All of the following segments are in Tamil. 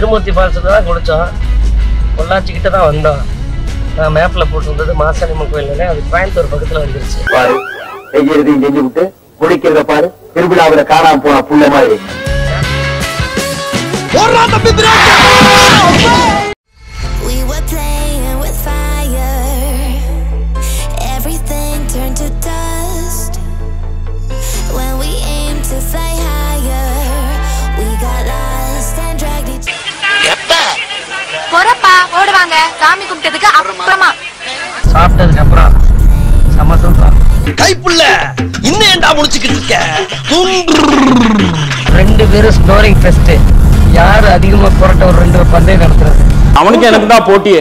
திருமூர்த்தி ஃபால்ஸுக்கு தான் குளித்தோம் பொள்ளாச்சிக்கிட்ட தான் வந்தோம் நான் மேப்பில் போட்டிருந்தது மாசாணியம்மன் கோயில் அது கோயம்புத்தூர் பக்கத்தில் வந்துருச்சு பாரு செய்யறதையும் செஞ்சு விட்டு குடிக்கிறத பாரு திருவிழாவில காணாம போன புள்ள மாதிரி We were playing with fire. Everything turned to dust. When we aimed to fly higher, we got lost and dragged each பொறப்பா ஓடுவாங்க சாமி கும்பிட்டதுக்கு அப்புறமா சாப்பிட்டதுக்கு அப்புறம் செம்ம தூக்கம் கைப்புள்ள இன்னும் ஏன்டா முடிச்சுக்கிட்டு இருக்க ரெண்டு பேரும் ஸ்னோரிங் ஃபெஸ்ட் யார் அதிகமாக புரட்ட ஒரு ரெண்டு பேர் பந்தயம் நடத்துறது அவனுக்கு எனக்கு தான் போட்டியே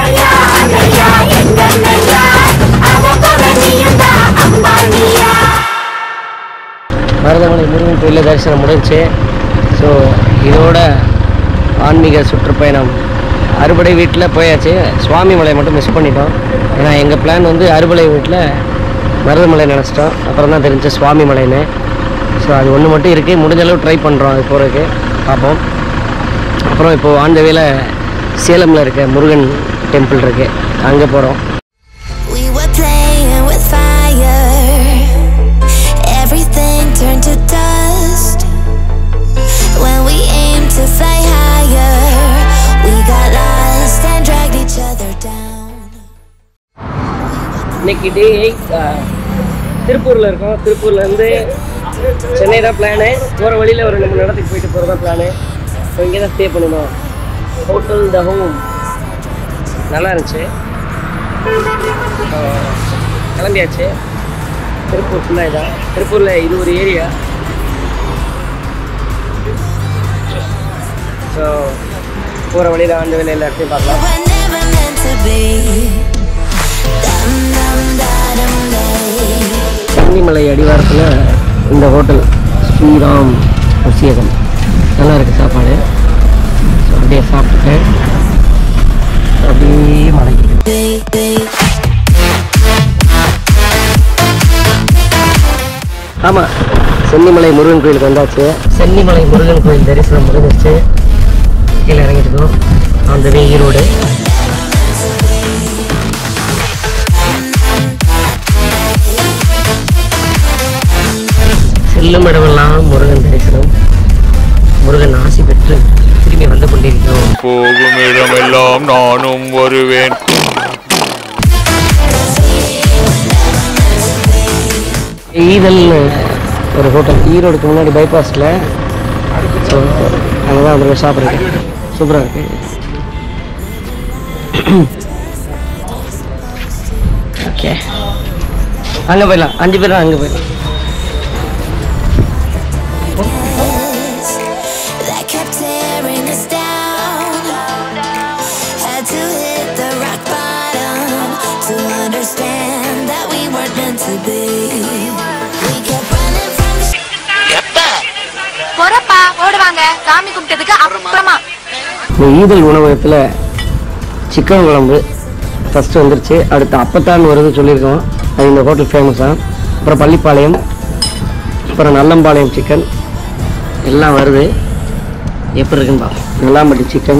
மருதமலை முருகன் கோயிலில் தரிசனம் முடிஞ்சுச்சு ஸோ இதோட ஆன்மீக சுற்றுப்பயணம் அறுபடை வீட்டில் போயாச்சு சுவாமி மலை மட்டும் மிஸ் பண்ணிட்டோம் ஏன்னா எங்கள் பிளான் வந்து அறுபடை வீட்டில் மருதமலை நினச்சிட்டோம் அப்புறம் தான் தெரிஞ்ச சுவாமி மலைன்னு ஸோ அது ஒன்று மட்டும் இருக்குது முடிஞ்ச அளவு ட்ரை பண்ணுறோம் அது போகிறதுக்கு பார்ப்போம் அப்புறம் இப்போது ஆன் த வேல சேலமில் இருக்க முருகன் டெம்பிள் இருக்குது அங்கே போகிறோம் We were playing with fire. Everything turned to dust. When we aimed to fly higher, we got lost and dragged each other down. இன்னைக்கு டே திருப்பூரில் இருக்கோம் திருப்பூர்லேருந்து சென்னை தான் பிளானு போகிற வழியில் ஒரு ரெண்டு மூணு இடத்துக்கு போயிட்டு போகிறது தான் பிளானு ஸோ இங்கே தான் ஸ்டே பண்ணணும் ஹோட்டல் த ஹோம் நல்லா இருந்துச்சு So, கிளம்பியாச்சு திருப்பூர் ஃபுல்லாக இதான் திருப்பூரில் இது ஒரு ஏரியா ஸோ போகிற வழியில் அந்த வேலை எல்லா இடத்தையும் பார்க்கலாம் We're never meant to be. Dum dum da dum day. Kannimalai அடிவாரத்தில் இந்த ஹோட்டல் ஸ்ரீராம் ருசியகம் நல்லா இருக்குது சாப்பாடு ஸோ அப்படியே சாப்பிட்டுட்டு அப்படியே மலைக்கு Be, be. ஆமாம் சென்னிமலை முருகன் கோயிலுக்கு வந்தாச்சு சென்னிமலை முருகன் கோயில் தரிசனம் முடிஞ்சிருச்சு கீழே இறங்கிட்டுருக்கோம் அந்த வே ஈரோடு செல்லும் இடமெல்லாம் முருகன் தரிசனம் முருகன் ஆசி பெற்று திரும்பி வந்து கொண்டிருக்கிறோம் போகும் இடமெல்லாம் நானும் வருவேன் ஈதல்னு ஒரு ஹோட்டல் ஈரோடுக்கு முன்னாடி பைபாஸில் ஸோ அங்கே தான் வந்து சாப்பிட்றேன் சூப்பராக இருக்கு ஓகே அங்கே போயிடலாம் அஞ்சு பேரும் அங்கே போயிடலாம் that kept tearing us down. Had to hit the rock bottom to understand that we weren't meant to be. We kept running from the பொறப்பா ஓடுவாங்க சாமி கும்பிட்டதுக்கு அப்புறமா இந்த ஈதல் உணவகத்தில் சிக்கன் குழம்பு ஃபஸ்ட்டு வந்துருச்சு அடுத்து அப்பத்தான் வருது சொல்லியிருக்கோம் அது இந்த ஹோட்டல் ஃபேமஸாக அப்புறம் பள்ளிப்பாளையம் அப்புறம் நல்லம்பாளையம் சிக்கன் எல்லாம் வருது எப்படி இருக்குன்னு பார்ப்போம் நல்லாம்பட்டி சிக்கன்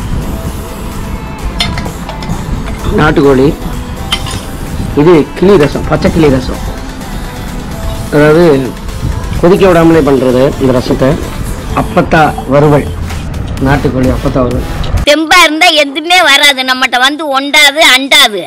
நாட்டுக்கோழி இது கிளி ரசம் பச்சை கிளி ரசம் அதாவது கொதிக்க விடாமலே பண்ணுறது இந்த ரசத்தை அப்பத்தா வறுவல் நாட்டுக்கோழி அப்பத்தா வறுவல் தெம்பா இருந்தா எதுவுமே வராது நம்மகிட்ட வந்து ஒண்டாது அண்டாது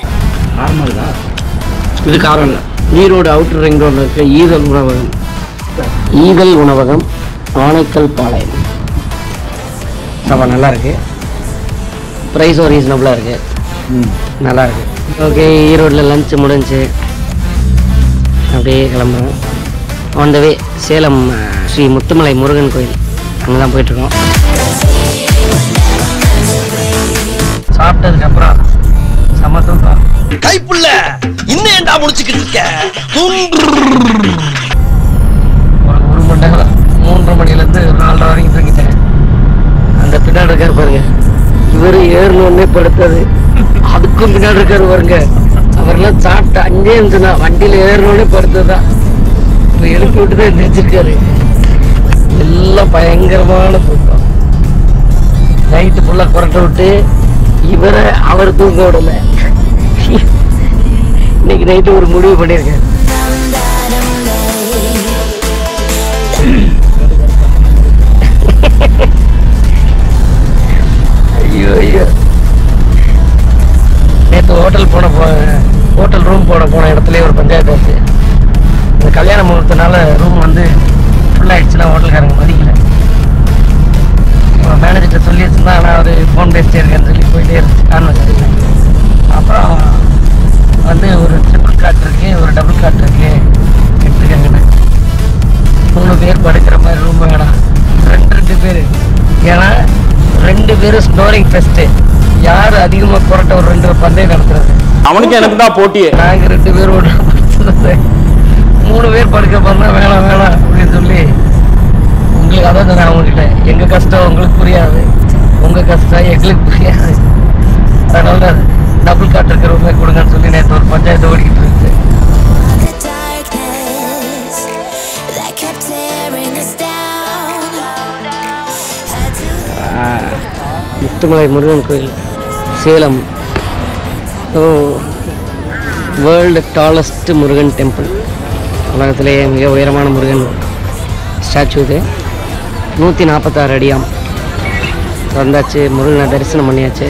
இது காரம் இல்லை ஈரோடு அவுட்டர் ரிங் ரோடில் இருக்க ஈதல் உணவகம் ஈதல் உணவகம் ஆனைக்கல் பாளையம் சாப்பாடு நல்லா இருக்கு ப்ரைஸும் ரீசனபுளாக இருக்கு நல்லா இருக்கு ஓகே ஈரோட்டில் லஞ்ச் முடிஞ்சு அப்படியே கிளம்புறோம் ஆன் த வே சேலம் அஹ், ஸ்ரீ முத்துமலை முருகன் கோயில் அங்கே தான் போயிட்டுருக்கோம் சாப்பிட்டதுக்கப்புறம் செம்ம தூக்கம் கைப்புள்ள இன்னும் ஏன்டா முடிச்சுக்கிட்டு இருக்க ஒரு ஒரு மணி நேரம் மூன்றரை மணிலேருந்து நாலரை வரைக்கும் தூங்கிட்டேன் அந்த பின்னாடி இருக்காரு பாருங்க இவர் ஏறணுன்னே படுத்தது அதுக்கும் பின்னாடி இருக்காரு பாருங்க அவரெல்லாம் சாப்பிட்டு அஞ்சே நிமிஷம் தான் வண்டியில் ஏறணுன்னே படுத்தது தான் இப்போ எழுப்பி விட்டு தான் எந்திரிச்சிருக்காரு எல்லாம் பயங்கரமான தூக்கம் நைட்டு ஃபுல்லாக குரட்டை விட்டு இவரை அவர் தூங்க விடல இன்னைக்கு நைட்டு ஒரு முடிவு பண்ணியிருக்கேன் ஐயோ ஐயோ நேற்று ஹோட்டல் போன போ ஹோட்டல் ரூம் போன போன இடத்துலயே ஒரு பஞ்சாயத்து ஆச்சு இந்த கல்யாண முகூர்த்தனால ரூம் வந்து ஃபுல்லாகிடுச்சுன்னா ஹோட்டல்காரங்க மதிக்கல மேனேஜர்கிட்ட சொல்லி வச்சிருந்தா ஆனால் அவர் ஃபோன் பேசிட்டே இருக்கேன்னு சொல்லி போயிட்டே இருந்துச்சு கான்வர்சேஷன் அப்புறம் வந்து ஒரு ட்ரிபிள் காட் இருக்கு ஒரு டபுள் காட் இருக்கு எடுத்துக்கங்கண்ணே மூணு பேர் படுக்கிற மாதிரி ரூம் வேணாம் ரெண்டு ரெண்டு பேர் ஏன்னா ரெண்டு பேரும் ஸ்னோரிங் ஃபெஸ்ட்டு யார் அதிகமாக புரட்ட ஒரு ரெண்டு பந்தயம் நடத்துறது அவனுக்கு எனக்கு தான் போட்டியே நாங்கள் ரெண்டு பேரும் ஒண்ணா படுத்துறது. மூணு பேர் படுக்க போறா வேணாம் வேணாம் அப்படின்னு சொல்லி உங்களுக்கு அதான் சொன்னேன் அவங்ககிட்ட எங்க கஷ்டம் உங்களுக்கு புரியாது உங்க கஷ்டம் எங்களுக்கு புரியாது அதனால டபுள் காட் இருக்கிறவங்க கொடுங்கன்னு சொல்லி நேற்று ஒரு பஞ்சாயத்து ஓடிக்கிட்டு இருந்துச்சு The darkness that kept tearing us down. Had to Muthumalai Murugan கோயில் Salem world tallest Murugan temple உலகத்திலேயே மிக உயரமான முருகன் ஸ்டாச்சு இது நூற்றி நாற்பத்தாறு அடியாம் வந்தாச்சு முருகனை தரிசனம் பண்ணியாச்சு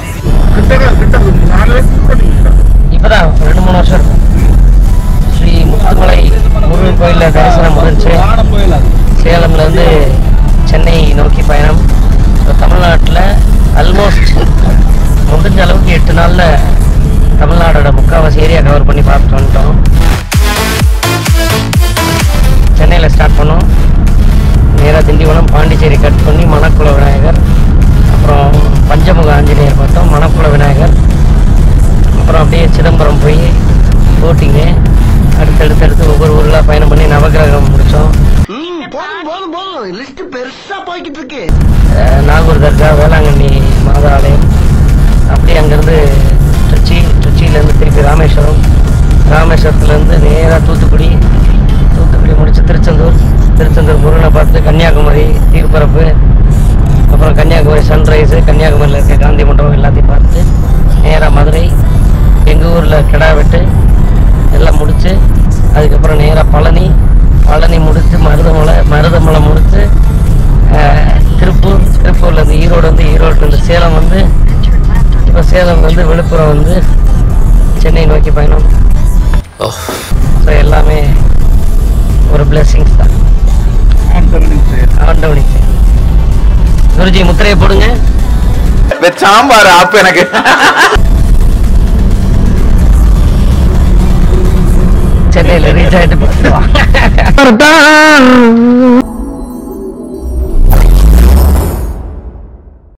இப்போதான் ரெண்டு மூணு வருஷம் இருக்கும் ஸ்ரீ முத்துமலை முருகன் கோயிலில் தரிசனம் முடிஞ்சு சேலம்ல இருந்து சென்னை நோக்கி பயணம் இப்போ தமிழ்நாட்டில் ஆல்மோஸ்ட் முடிஞ்ச அளவுக்கு எட்டு நாளில் தமிழ்நாடோட முக்கால்வாசி ஏரியா கவர் பண்ணி பார்த்துட்டு வந்துட்டோம் சென்னையில் ஸ்டார்ட் பண்ணோம் நேராக திண்டிவனம் பாண்டிச்சேரி கட் பண்ணி மணக்குள விநாயகர் அப்புறம் பஞ்சமுக ஆஞ்சநேயர் பார்த்தோம் மணக்குள விநாயகர் அப்புறம் அப்படியே சிதம்பரம் போய் போட்டிங்கு அடுத்தடுத்து அடுத்து ஒவ்வொரு ஊரில் பயணம் பண்ணி நவகிரகம் முடித்தோம் போதும் போதும் போதும் லிஸ்ட் பெருசா போய்கிட்டு இருக்கு அஹ் நாகூர் தர்கா வேளாங்கண்ணி மாதா ஆலயம் அப்படியே அங்கேருந்து திருச்சி திருச்சியிலேருந்து திருப்பி ராமேஸ்வரம் ராமேஸ்வரத்துலேருந்து நேராக தூத்துக்குடி தூத்துக்குடி முடிச்சு திருச்செந்தூர் திருச்செந்தூர் முருகனை பார்த்து கன்னியாகுமரி தீர்ப்பரப்பு அப்புறம் கன்னியாகுமரி சன்ரைஸு கன்னியாகுமரியில் இருக்க காந்தி மண்டபம் எல்லாத்தையும் பார்த்து நேராக மதுரை எங்கள் ஊரில் கிடா வெட்டு எல்லாம் முடிச்சு அதுக்கப்புறம் நேராக பழனி பழனி முடிச்சு மருதமலை மருதமலை முடிச்சு அஹ், திருப்பூர் திருப்பூர்ல இருந்து ஈரோடு வந்து ஈரோடு இருந்து சேலம் வந்து இப்போ சேலம் வந்து விழுப்புரம் வந்து சென்னை நோக்கி பயணம் ஸோ எல்லாமே ஒரு பிளெஸிங்ஸ் தான் ஆண்டவனிக்கு குருஜி முத்திரையை போடுங்க சாம்பார் ஆப்பு எனக்கு சென்னையில் ரீச் ஆகிட்டு